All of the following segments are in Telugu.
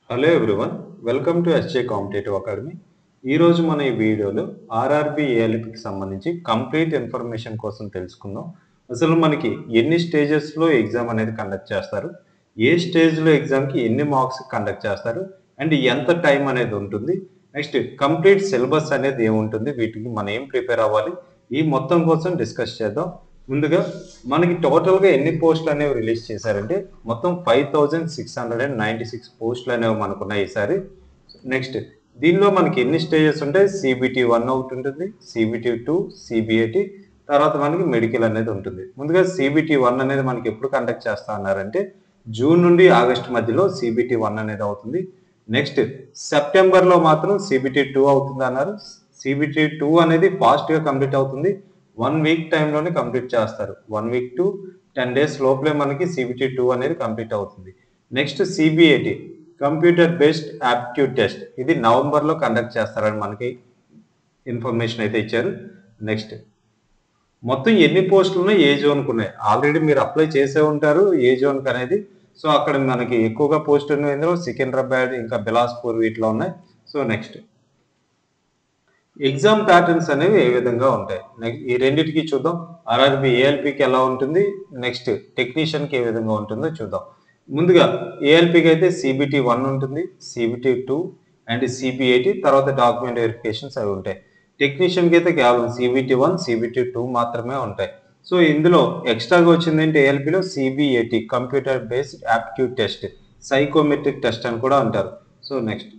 hello everyone welcome to SJ competitive academy ఈరోజు మన ఈ వీడియోలో ఆర్ఆర్బి ఏఎల్పికి సంబంధించి కంప్లీట్ ఇన్ఫర్మేషన్ కోసం తెలుసుకుందాం అసలు మనకి ఎన్ని స్టేజెస్లో ఎగ్జామ్ అనేది కండక్ట్ చేస్తారు ఏ స్టేజ్లో ఎగ్జామ్కి ఎన్ని మార్క్స్ కండక్ట్ చేస్తారు అండ్ ఎంత టైం అనేది ఉంటుంది నెక్స్ట్ కంప్లీట్ సిలబస్ అనేది ఏముంటుంది వీటికి మనం ఏం ప్రిపేర్ అవ్వాలి ఈ మొత్తం కోసం డిస్కస్ చేద్దాం ముందుగా మనకి టోటల్గా ఎన్ని పోస్టులు అనేవి రిలీజ్ చేశారంటే మొత్తం five thousand six hundred and ninety six పోస్టులు అనేవి మనకున్నాయి ఈసారి నెక్స్ట్ దీనిలో మనకి ఎన్ని స్టేజెస్ ఉంటాయి సిబిటి వన్ ఒకటి ఉంటుంది సిబిటి టూ సిబిఐటి తర్వాత మనకి మెడికల్ అనేది ఉంటుంది ముందుగా సిబిటి వన్ అనేది మనకి ఎప్పుడు కండక్ట్ చేస్తా అన్నారంటే జూన్ నుండి ఆగస్ట్ మధ్యలో సిబిటి వన్ అనేది అవుతుంది నెక్స్ట్ సెప్టెంబర్లో మాత్రం సిబిటి టూ అవుతుంది అన్నారు సిబిటి టూ అనేది ఫాస్ట్గా కంప్లీట్ అవుతుంది వన్ వీక్ టైంలోనే కంప్లీట్ చేస్తారు one week to ten days లోపలే మనకి సిబిటి టూ అనేది కంప్లీట్ అవుతుంది next CBIT computer based aptitude test ఇది నవంబర్లో కండక్ట్ చేస్తారని మనకి ఇన్ఫర్మేషన్ అయితే ఇచ్చారు నెక్స్ట్ మొత్తం ఎన్ని పోస్టులు ఉన్నాయి ఏ జోన్కి ఉన్నాయి ఆల్రెడీ మీరు అప్లై చేసే ఉంటారు ఏ జోన్కి అనేది సో అక్కడ మనకి ఎక్కువగా పోస్ట్ ఇందులో సికింద్రాబాద్ ఇంకా బిలాస్పూర్ వీటిలో ఉన్నాయి సో నెక్స్ట్ ఎగ్జామ్ ప్యాటర్న్స్ అనేవి ఏ విధంగా ఉంటాయి నెక్స్ట్ ఈ రెండింటికి చూద్దాం ఆర్ఆర్బి ఏఎల్పికి ఎలా ఉంటుంది నెక్స్ట్ టెక్నీషియన్కి ఏ విధంగా ఉంటుందో చూద్దాం ముందుగా ఏఎల్పికి అయితే సిబిటి వన్ ఉంటుంది సిబిటి టూ అండ్ సిబిఐటి తర్వాత డాక్యుమెంట్ వెరిఫికేషన్స్ అవి ఉంటాయి టెక్నీషియన్కి అయితే కేవలం సిబిటి వన్ సిబిటి టూ మాత్రమే ఉంటాయి సో ఇందులో ఎక్స్ట్రాగా వచ్చింది ఏంటి ఏఎల్పిలో CBIT computer based aptitude test psychometric test అని కూడా అంటారు సో నెక్స్ట్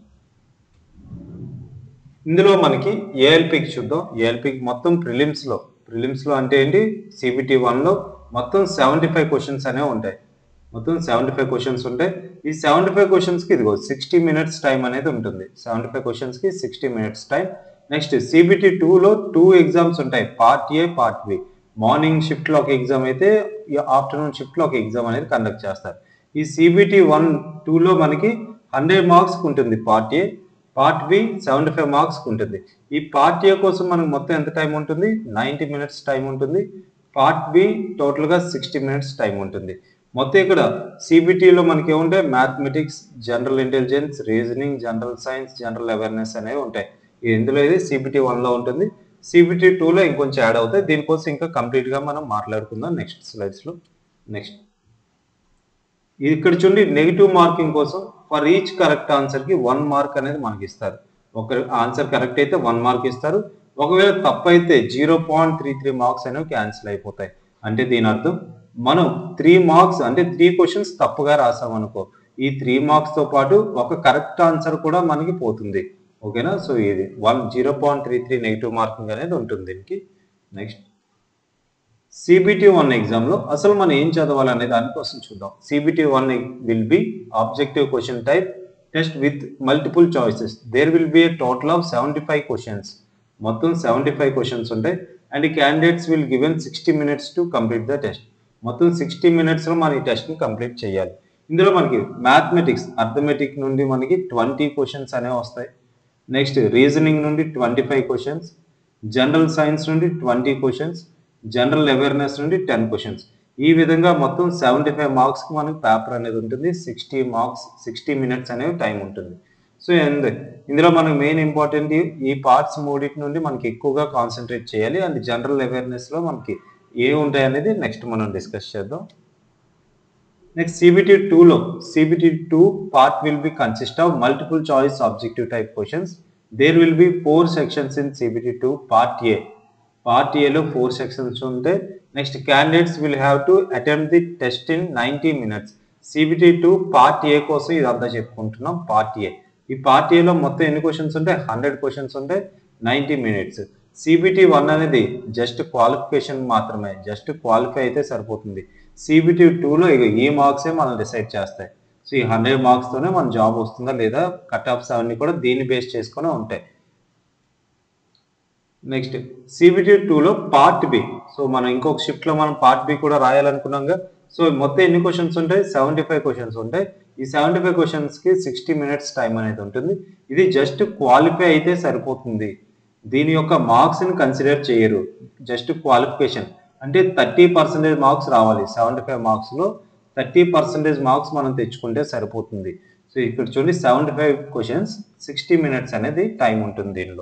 ఇందులో మనకి ఏఎల్పికి చూద్దాం ఏఎల్పికి మొత్తం ప్రిలిమ్స్లో ప్రిలిమ్స్లో అంటే ఏంటి సిబిటి వన్లో మొత్తం సెవెంటీ ఫైవ్ క్వశ్చన్స్ అనేవి ఉంటాయి మొత్తం సెవెంటీ ఫైవ్ క్వశ్చన్స్ ఉంటాయి ఈ సెవెంటీ ఫైవ్ క్వశ్చన్స్కి ఇదిగో సిక్స్టీ మినిట్స్ టైం అనేది ఉంటుంది సెవెంటీ ఫైవ్ క్వశ్చన్స్కి sixty minutes time next CBT టూలో టూ ఎగ్జామ్స్ ఉంటాయి part A part B morning షిఫ్ట్లో ఒక ఎగ్జామ్ అయితే ఆఫ్టర్నూన్ షిఫ్ట్లో ఒక ఎగ్జామ్ అనేది కండక్ట్ చేస్తారు ఈ సిబిటి వన్ టూలో మనకి హండ్రెడ్ మార్క్స్కి ఉంటుంది part A part B seventy five మార్క్స్కి ఉంటుంది ఈ పార్ట్ ఏ కోసం మనకు మొత్తం ఎంత టైం ఉంటుంది నైంటీ మినిట్స్ టైం ఉంటుంది పార్ట్ బి టోటల్గా సిక్స్టీ మినిట్స్ టైం ఉంటుంది మొత్తం ఇక్కడ సిబిటీలో మనకి ఏముంటాయి mathematics general intelligence reasoning general science general awareness అనేవి ఉంటాయి ఇందులో ఇది సిబిటీ వన్లో ఉంటుంది సిబిటీ టూలో ఇంకొంచెం యాడ్ అవుతాయి దీనికోసం ఇంకా కంప్లీట్గా మనం మాట్లాడుకుందాం నెక్స్ట్ స్లైడ్స్లో నెక్స్ట్ ఇక్కడ చూడండి నెగిటివ్ మార్కింగ్ కోసం ఫర్ ఈచ్ కరెక్ట్ ఆన్సర్కి వన్ మార్క్ అనేది మనకి ఇస్తారు ఒక ఆన్సర్ కరెక్ట్ అయితే వన్ మార్క్ ఇస్తారు ఒకవేళ తప్పు అయితే zero point three three marks అనేవి క్యాన్సిల్ అయిపోతాయి అంటే దీని అర్థం మనం త్రీ మార్క్స్ అంటే త్రీ క్వశ్చన్స్ తప్పుగా రాసాం అనుకో ఈ త్రీ మార్క్స్తో పాటు ఒక కరెక్ట్ ఆన్సర్ కూడా మనకి పోతుంది ఓకేనా సో ఇది one zero point three three negative marking అనేది ఉంటుంది దీనికి నెక్స్ట్ సిబిటి వన్ ఎగ్జామ్లో అసలు మనం ఏం చదవాలి అనే దానికోసం చూద్దాం CBT one will be objective question type test with multiple choices there will be a total of seventy five questions మొత్తం సెవెంటీ ఫైవ్ క్వశ్చన్స్ ఉంటాయి and candidates will given sixty minutes to complete the test మొత్తం సిక్స్టీ మినిట్స్లో మన ఈ టెస్ట్ని కంప్లీట్ చేయాలి ఇందులో మనకి మ్యాథమెటిక్స్ అర్థమెటిక్ నుండి మనకి ట్వంటీ క్వశ్చన్స్ అనేవి వస్తాయి నెక్స్ట్ రీజనింగ్ నుండి twenty five questions general science నుండి ట్వంటీ క్వశ్చన్స్ జనరల్ అవేర్నెస్ నుండి టెన్ క్వశ్చన్స్ ఈ విధంగా మొత్తం సెవెంటీ ఫైవ్ మార్క్స్కి మనకి పేపర్ అనేది ఉంటుంది సిక్స్టీ మార్క్స్ సిక్స్టీ మినిట్స్ అనేవి టైం ఉంటుంది సో అండ్ ఇందులో మనకి మెయిన్ ఇంపార్టెంట్ ఈ పార్ట్స్ మూడింటి నుండి మనకి ఎక్కువగా కాన్సన్ట్రేట్ చేయాలి అండ్ జనరల్ అవేర్నెస్లో మనకి ఏ ఉంటాయి అనేది నెక్స్ట్ మనం డిస్కస్ చేద్దాం నెక్స్ట్ సిబిటి టూలో CBT two part will be consist of multiple choice objective type questions there will be four sections in CBT two part A పార్ట్ ఏలో ఫోర్ సెక్షన్స్ ఉంటే next candidates will have to attempt the test in ninety minutes CBT two part A కోసం ఇదంతా చెప్పుకుంటున్నాం పార్ట్ ఏ ఈ పార్ట్ ఏలో మొత్తం ఎన్ని క్వశ్చన్స్ ఉంటాయి హండ్రెడ్ క్వశ్చన్స్ ఉంటాయి నైంటీ మినిట్స్ సిబిటి వన్ అనేది జస్ట్ క్వాలిఫికేషన్ మాత్రమే జస్ట్ క్వాలిఫై అయితే సరిపోతుంది సిబిటి టూలో ఇక ఈ మార్క్సే మనం డిసైడ్ చేస్తాయి సో ఈ హండ్రెడ్ మార్క్స్తోనే మన జాబ్ వస్తుందా లేదా కట్ ఆఫ్స్ అవన్నీ కూడా దీన్ని బేస్ చేసుకుని ఉంటాయి నెక్స్ట్ సిబిటి టూలో పార్ట్ బి సో మనం ఇంకొక షిఫ్ట్లో మనం పార్ట్ బి కూడా రాయాలనుకున్నాంగా సో మొత్తం ఎన్ని క్వశ్చన్స్ ఉంటాయి సెవెంటీ ఫైవ్ క్వశ్చన్స్ ఉంటాయి ఈ సెవెంటీ ఫైవ్ క్వశ్చన్స్కి సిక్స్టీ మినిట్స్ టైం అనేది ఉంటుంది ఇది జస్ట్ క్వాలిఫై అయితే సరిపోతుంది దీని యొక్క మార్క్స్ని కన్సిడర్ చేయరు జస్ట్ క్వాలిఫికేషన్ అంటే థర్టీ పర్సెంటేజ్ మార్క్స్ రావాలి సెవెంటీ ఫైవ్ మార్క్స్లో థర్టీ పర్సెంటేజ్ మార్క్స్ మనం తెచ్చుకుంటే సరిపోతుంది సో ఇక్కడ చూడండి seventy five questions sixty minutes అనేది టైం ఉంటుంది దీనిలో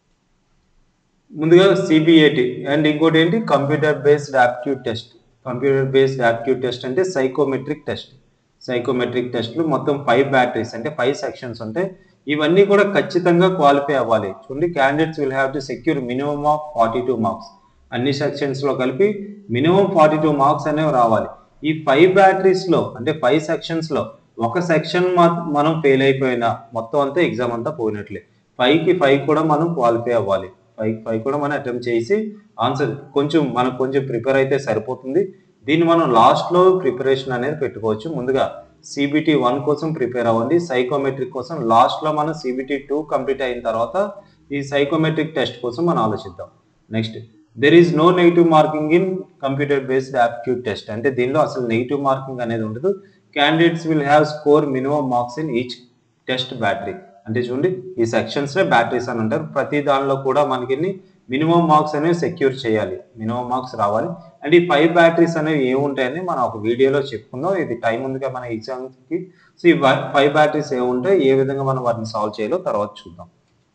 ముందుగా సిబిఐటి అండ్ ఇంకోటి ఏంటి computer based aptitude test computer based aptitude test అంటే సైకోమెట్రిక్ టెస్ట్ సైకోమెట్రిక్ టెస్ట్లు మొత్తం ఫైవ్ బ్యాటరీస్ అంటే ఫైవ్ సెక్షన్స్ ఉంటాయి ఇవన్నీ కూడా ఖచ్చితంగా క్వాలిఫై అవ్వాలి చూడండి candidates will have to secure minimum of forty two marks అన్ని సెక్షన్స్ లో కలిపి మినిమం ఫార్టీ టూ మార్క్స్ అనేవి రావాలి ఈ ఫైవ్ బ్యాటరీస్ లో అంటే ఫైవ్ సెక్షన్స్ లో ఒక సెక్షన్ మనం ఫెయిల్ అయిపోయినా మొత్తం అంతా ఎగ్జామ్ అంతా పోయినట్లే ఫైవ్ కి ఫైవ్ కూడా మనం క్వాలిఫై అవ్వాలి ఫైవ్ ఫైవ్ కూడా మనం అటెంప్ట్ చేసి ఆన్సర్ కొంచెం మనకు కొంచెం ప్రిపేర్ అయితే సరిపోతుంది దీన్ని మనం లాస్ట్ లో ప్రిపరేషన్ అనేది పెట్టుకోవచ్చు ముందుగా సిబిటి వన్ కోసం ప్రిపేర్ అవ్వండి సైకోమెట్రిక్ కోసం లాస్ట్ లో మనం సిబిటి టూ కంప్లీట్ అయిన తర్వాత ఈ సైకోమెట్రిక్ టెస్ట్ కోసం మనం ఆలోచిద్దాం next there is no negative marking in computer based aptitude test అంటే దీనిలో అసలు నెగిటివ్ మార్కింగ్ అనేది ఉండదు candidates will have score minimum marks in each test battery అంటే చూడండి ఈ సెక్షన్స్ నే బ్యాటరీస్ అని అంటారు ప్రతి దానిలో కూడా మనకి మినిమం మార్క్స్ అనేవి సెక్యూర్ చేయాలి మినిమం మార్క్స్ రావాలి అండ్ ఈ ఫైవ్ బ్యాటరీస్ అనేవి ఏముంటాయని మనం ఒక వీడియోలో చెప్పుకుందాం ఇది టైం ఉందిగా మన ఎగ్జామ్స్ కి సో ఈ ఫైవ్ బ్యాటరీస్ ఏముంటాయి ఏ విధంగా మనం వాటిని సాల్వ్ చేయాలో తర్వాత చూద్దాం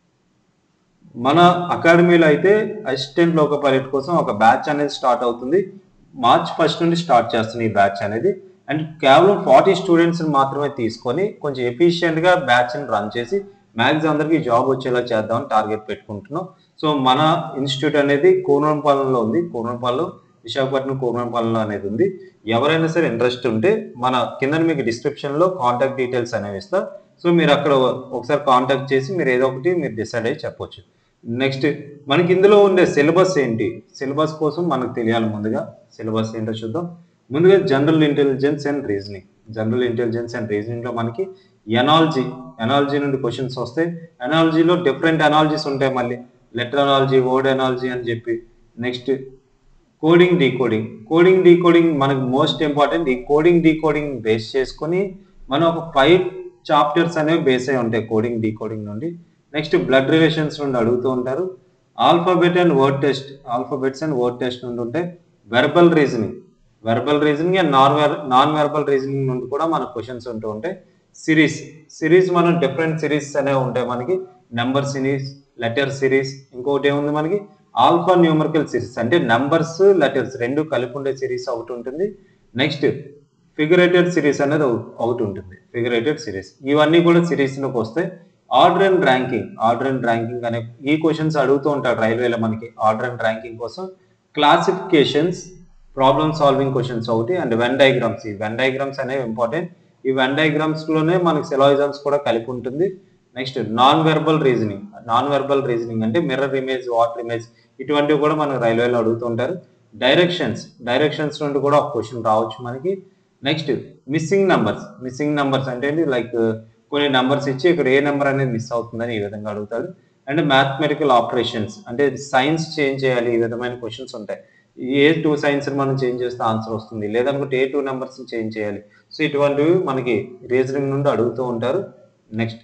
మన అకాడమీలో అయితే అసిస్టెంట్ లోక పైలట్ కోసం ఒక బ్యాచ్ అనేది స్టార్ట్ అవుతుంది మార్చ్ ఫస్ట్ నుండి స్టార్ట్ చేస్తుంది ఈ బ్యాచ్ అనేది అండ్ కేవలం ఫార్టీ స్టూడెంట్స్ మాత్రమే తీసుకొని కొంచెం ఎఫిషియెంట్ గా బ్యాచ్ ని రన్ చేసి మ్యాక్సిమం అందరికి జాబ్ వచ్చేలా చేద్దామని టార్గెట్ పెట్టుకుంటున్నాం సో మన ఇన్స్టిట్యూట్ అనేది కోనపాలెంలో ఉంది కోనపాలెంలో విశాఖపట్నం కోనపాలెంలో అనేది ఉంది ఎవరైనా సరే ఇంట్రెస్ట్ ఉంటే మన కింద మీకు డిస్క్రిప్షన్ లో కాంటాక్ట్ డీటెయిల్స్ అనేవి ఇస్తా సో మీరు అక్కడ ఒకసారి కాంటాక్ట్ చేసి మీరు ఏదో ఒకటి మీరు డిసైడ్ అయ్యి చెప్పొచ్చు నెక్స్ట్ మనకి ఇందులో ఉండే సిలబస్ ఏంటి సిలబస్ కోసం మనకు తెలియాలి ముందుగా సిలబస్ ఏంటో చూద్దాం ముందుగా general intelligence and reasoning general intelligence and reasoning లో మనకి ఎనాలజీ ఎనాలజీ నుండి క్వశ్చన్స్ వస్తాయి ఎనాలజీలో డిఫరెంట్ ఎనాలజీస్ ఉంటాయి మళ్ళీ లెటర్ ఎనాలజీ వర్డ్ ఎనాలజీ అని చెప్పి next coding decoding coding decoding మనకి మోస్ట్ ఇంపార్టెంట్ ఈ కోడింగ్ డీకోడింగ్ బేస్ చేసుకొని మనం ఒక ఫైవ్ చాప్టర్స్ అనేవి బేస్ అయి ఉంటాయి కోడింగ్ డీకోడింగ్ నుండి నెక్స్ట్ బ్లడ్ రిలేషన్స్ నుండి అడుగుతూ ఉంటారు alphabet and word test alphabets and word test నుండి ఉంటాయి verbal reasoning verbal reasoning and non non verbal reasoning నుండి కూడా మన క్వశ్చన్స్ ఉంటూ ఉంటాయి సిరీస్ సిరీస్ మనం డిఫరెంట్ సిరీస్ అనేవి ఉంటాయి మనకి నెంబర్ సిరీస్ లెటర్ సిరీస్ ఇంకొకటి ఏముంది మనకి ఆల్ఫా న్యూమరికల్ సిరీస్ అంటే నెంబర్స్ లెటర్స్ రెండు కలిపి ఉండే సిరీస్ ఒకటి ఉంటుంది నెక్స్ట్ ఫిగరేటెడ్ సిరీస్ అనేది ఒకటి ఉంటుంది ఫిగరేటెడ్ సిరీస్ ఇవన్నీ కూడా సిరీస్ లోకి వస్తాయి order and ranking order and ranking అనే ఈ క్వశ్చన్స్ అడుగుతూ ఉంటాడు రైల్వేలో మనకి ఆర్డర్ అండ్ ర్యాంకింగ్ కోసం క్లాసిఫికేషన్స్ ప్రాబ్లమ్ సాల్వింగ్ క్వశ్చన్స్ ఒకటి అండ్ వెన్ డయాగ్రామ్స్ ఈ వెన్ డయాగ్రామ్స్ అనేవి ఇంపార్టెంట్ ఈ వెన్ డయాగ్రామ్స్ లోనే మనకి సెలాయిజమ్స్ కూడా కలిపి ఉంటుంది next non verbal reasoning non verbal reasoning అంటే మిర్రర్ ఇమేజ్ వాటర్ ఇమేజ్ ఇటువంటివి కూడా మనకు రైల్వేలో అడుగుతుంటారు డైరెక్షన్స్ డైరెక్షన్స్ నుండి కూడా ఒక క్వశ్చన్ రావచ్చు మనకి next missing numbers missing numbers అంటే లైక్ కొన్ని నంబర్స్ ఇచ్చి ఇక్కడ ఏ నెంబర్ అనేది మిస్ అవుతుందని ఈ విధంగా అడుగుతాడు అండ్ మ్యాథమెటికల్ ఆపరేషన్స్ అంటే సైన్స్ చేంజ్ చేయాలి ఈ విధమైన క్వశ్చన్స్ ఉంటాయి ఏ టూ సైన్స్ మనం చేంజ్ చేస్తే ఆన్సర్ వస్తుంది లేదనుకుంటే ఏ టూ నెంబర్స్ చేంజ్ చేయాలి సో ఇటువంటివి మనకి రీజనింగ్ నుండి అడుగుతూ ఉంటారు నెక్స్ట్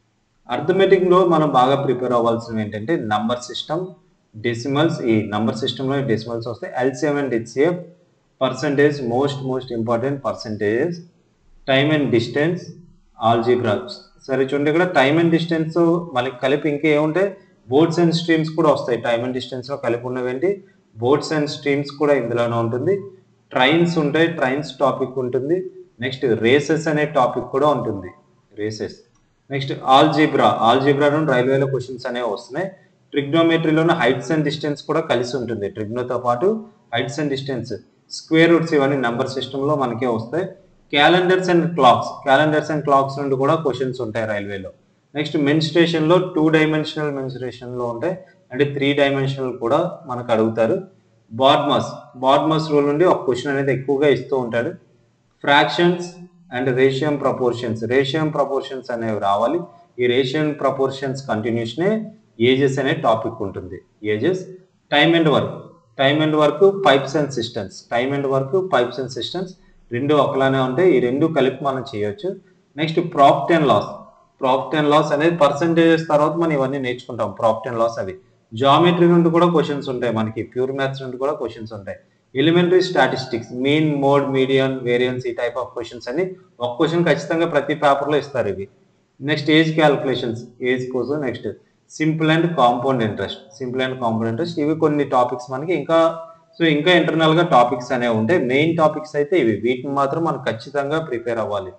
అర్థమెటిక్ లో మనం బాగా ప్రిపేర్ అవ్వాల్సినవి ఏంటంటే నంబర్ సిస్టమ్ డెసిమల్స్ ఈ నంబర్ సిస్టమ్ లో డెసిమల్స్ వస్తాయి LCM and HCF percentage most most important percentages time and distance algebra సరే చూడండి ఇక్కడ టైమ్ అండ్ డిస్టెన్స్ మనకి కలిపి ఇంకా ఏముంటాయి బోర్డ్స్ అండ్ స్ట్రీమ్స్ కూడా వస్తాయి టైమ్ అండ్ డిస్టెన్స్ లో కలిపి ఉన్నవేంటి బోర్డ్స్ అండ్ స్ట్రీమ్స్ కూడా ఇందులోనే ఉంటుంది ట్రైన్స్ ఉంటాయి ట్రైన్స్ టాపిక్ ఉంటుంది నెక్స్ట్ రేసెస్ అనే టాపిక్ కూడా ఉంటుంది రేసెస్ నెక్స్ట్ ఆల్జీబ్రా ఆల్జీబ్రా నుండి రైల్వేలో క్వశ్చన్స్ అనేవి వస్తున్నాయి ట్రిగ్నోమెట్రీలోనే హైట్స్ అండ్ డిస్టెన్స్ కూడా కలిసి ఉంటుంది ట్రిగ్నోతో పాటు heights and distance square roots ఇవన్నీ నెంబర్ సిస్టంలో మనకే వస్తాయి calendars and clocks calendars and clocks నుండి కూడా క్వశ్చన్స్ ఉంటాయి రైల్వేలో నెక్స్ట్ మెన్స్ట్రేషన్ లో టూ డైమెన్షనల్ మెన్స్ట్రేషన్ లో ఉంటాయి అంటే త్రీ డైమెన్షనల్ కూడా మనకు అడుగుతారు బాడ్మస్ బాడ్మస్ రూల్ నుండి ఒక క్వశ్చన్ అనేది ఎక్కువగా ఇస్తూ ఉంటాడు ఫ్రాక్షన్స్ అండ్ రేషియం ప్రపోర్షన్స్ రేషియం ప్రపోర్షన్స్ అనేవి రావాలి ఈ రేషియం ప్రపోర్షన్స్ కంటిన్యూషనే ఏజెస్ అనే టాపిక్ ఉంటుంది ages time and work time and work pipes and systems time and work pipes and systems రెండు ఒకలానే ఉంటాయి ఈ రెండు కలిపి మనం చేయొచ్చు next profit and loss profit and loss అనేది పర్సంటేజెస్ తర్వాత మనం ఇవన్నీ నేర్చుకుంటాం ప్రాఫిట్ అండ్ లాస్ అవి జామెట్రీ నుండి కూడా క్వశ్చన్స్ ఉంటాయి మనకి ప్యూర్ మ్యాథ్స్ నుండి కూడా క్వశ్చన్స్ ఉంటాయి elementary statistics mean mode median variance ఈ టైప్ ఆఫ్ క్వశ్చన్స్ అని ఒక క్వశ్చన్ ఖచ్చితంగా ప్రతి పేపర్లో ఇస్తారు ఇవి నెక్స్ట్ ఏజ్ క్యాలిక్యులేషన్స్ ఏజ్ కోసం next simple and compound interest simple and compound interest ఇవి కొన్ని టాపిక్స్ మనకి ఇంకా సో ఇంకా ఇంటర్నల్ గా టాపిక్స్ అనేవి ఉంటాయి మెయిన్ టాపిక్స్ అయితే ఇవి వీటిని మాత్రం మనం ఖచ్చితంగా ప్రిపేర్ అవ్వాలి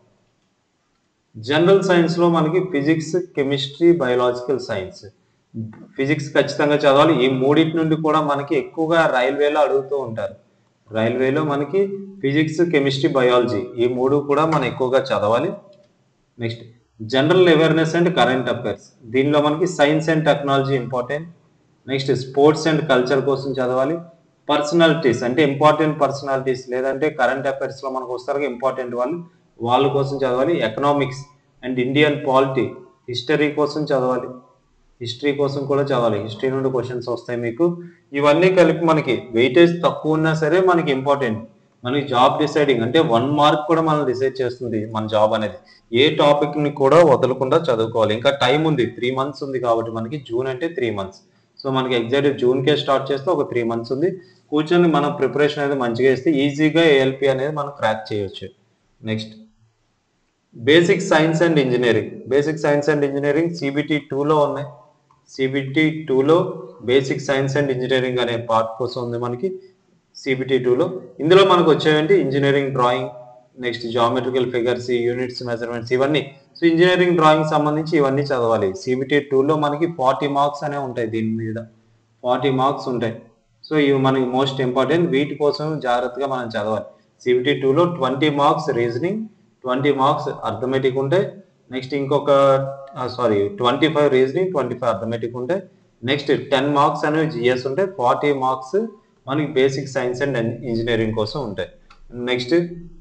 జనరల్ సైన్స్ లో మనకి physics chemistry biological science physics ఖచ్చితంగా చదవాలి ఈ మూడింటి నుండి కూడా మనకి ఎక్కువగా రైల్వేలో అడుగుతూ ఉంటారు రైల్వేలో మనకి ఫిజిక్స్ కెమిస్ట్రీ బయాలజీ ఈ మూడు కూడా మనం ఎక్కువగా చదవాలి next general awareness and current affairs దీనిలో మనకి science and technology important next sports and culture కోసం చదవాలి పర్సనాలిటీస్ అంటే ఇంపార్టెంట్ పర్సనాలిటీస్ లేదంటే కరెంట్ అఫైర్స్ లో మనకు వస్తారు ఇంపార్టెంట్ వాళ్ళు వాళ్ళ కోసం చదవాలి economics and Indian polity history కోసం చదవాలి హిస్టరీ కోసం కూడా చదవాలి హిస్టరీ నుండి క్వశ్చన్స్ వస్తాయి మీకు ఇవన్నీ కలిపి మనకి వెయిటేజ్ తక్కువ ఉన్నా సరే మనకి ఇంపార్టెంట్ మనకి జాబ్ డిసైడింగ్ అంటే వన్ మార్క్ కూడా మనం డిసైడ్ చేస్తుంది మన జాబ్ అనేది ఏ టాపిక్ ని కూడా వదలకుండా చదువుకోవాలి ఇంకా టైం ఉంది త్రీ మంత్స్ ఉంది కాబట్టి మనకి జూన్ అంటే త్రీ మంత్స్ సో మనకి ఎగ్జాక్ట్ జూన్ కే స్టార్ట్ చేస్తే ఒక త్రీ మంత్స్ ఉంది కూర్చొని మనం ప్రిపరేషన్ అనేది మంచిగా ఇస్తే ఈజీగా ఏఎల్పి అనేది మనం క్రాక్ చేయొచ్చు next basic science and engineering basic science and engineering CBT టూలో ఉన్నాయి సిబిటి టూలో బేసిక్ సైన్స్ అండ్ ఇంజనీరింగ్ అనే పార్ట్ కోసం ఉంది మనకి సిబిటి టూలో ఇందులో మనకు వచ్చేవంటి engineering drawing next geometrical figures units measurements ఇవన్నీ సో ఇంజనీరింగ్ డ్రాయింగ్ సంబంధించి ఇవన్నీ చదవాలి సిబిటి టూలో మనకి ఫార్టీ మార్క్స్ అనే ఉంటాయి దీని మీద ఫార్టీ మార్క్స్ ఉంటాయి సో ఇవి మనకి మోస్ట్ ఇంపార్టెంట్ వీటి కోసం జాగ్రత్తగా మనం చదవాలి సిబిటి టూలో twenty marks reasoning twenty marks arithmetic ఉంటాయి నెక్స్ట్ ఇంకొక sorry twenty five reasoning twenty five arithmetic ఉంటాయి నెక్స్ట్ టెన్ మార్క్స్ అనేవి జిఎస్ ఉంటాయి ఫార్టీ మార్క్స్ మనకి బేసిక్ సైన్స్ అండ్ ఇంజనీరింగ్ కోసం ఉంటాయి next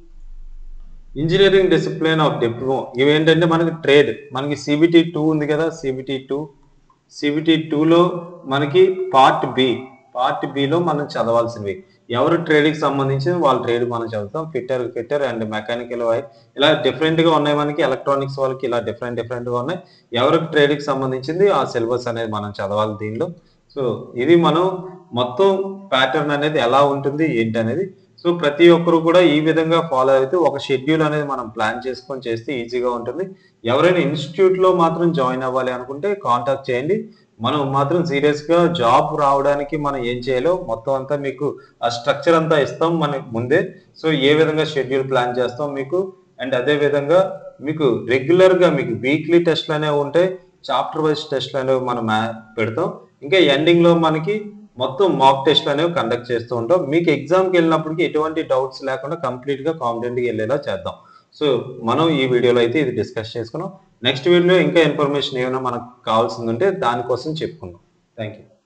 engineering discipline of diploma ఇవి ఏంటంటే మనకి ట్రేడ్ మనకి సిబిటి టూ ఉంది కదా సిబిటి టూ సిబిటి టూలో మనకి పార్ట్ బి పార్ట్ బిలో మనం చదవాల్సినవి ఎవరు ట్రేడ్కి సంబంధించి వాళ్ళ ట్రేడ్ మనం చదువుతాం ఫిట్టర్ ఫిట్టర్ అండ్ మెకానికల్ ఇలా డిఫరెంట్ గా ఉన్నాయి మనకి ఎలక్ట్రానిక్స్ వాళ్ళకి ఇలా డిఫరెంట్ డిఫరెంట్ గా ఉన్నాయి ఎవరికి ట్రేడ్కి సంబంధించింది ఆ సిలబస్ అనేది మనం చదవాలి దీనిలో సో ఇది మనం మొత్తం ప్యాటర్న్ అనేది ఎలా ఉంటుంది ఏంటి అనేది సో ప్రతి ఒక్కరు కూడా ఈ విధంగా ఫాలో అయితే ఒక షెడ్యూల్ అనేది మనం ప్లాన్ చేసుకొని చేస్తే ఈజీగా ఉంటుంది ఎవరైనా ఇన్స్టిట్యూట్ లో మాత్రం జాయిన్ అవ్వాలి అనుకుంటే కాంటాక్ట్ చేయండి మనం మాత్రం సీరియస్ గా జాబ్ రావడానికి మనం ఏం చేయాలో మొత్తం అంతా మీకు ఆ స్ట్రక్చర్ అంతా ఇస్తాం మన ముందే సో ఏ విధంగా షెడ్యూల్ ప్లాన్ చేస్తాం మీకు అండ్ అదే విధంగా మీకు రెగ్యులర్ గా మీకు వీక్లీ టెస్ట్లు అనేవి ఉంటాయి చాప్టర్ వైజ్ టెస్ట్లు అనేవి మనం మా- పెడతాం ఇంకా ఎండింగ్ లో మనకి మొత్తం మాక్ టెస్ట్లు అనేవి కండక్ట్ చేస్తూ ఉంటాం మీకు ఎగ్జామ్కి వెళ్ళినప్పటికీ ఎటువంటి డౌట్స్ లేకుండా కంప్లీట్ గా కాన్ఫిడెంట్ గా వెళ్ళేలా చేద్దాం సో మనం ఈ వీడియోలో అయితే ఇది డిస్కస్ చేసుకున్నాం నెక్స్ట్ వీడియోలో ఇంకా ఇన్ఫర్మేషన్ ఏమైనా మనకు కావాల్సింది ఉంటే దానికోసం చెప్పుకుందాం థ్యాంక్ యూ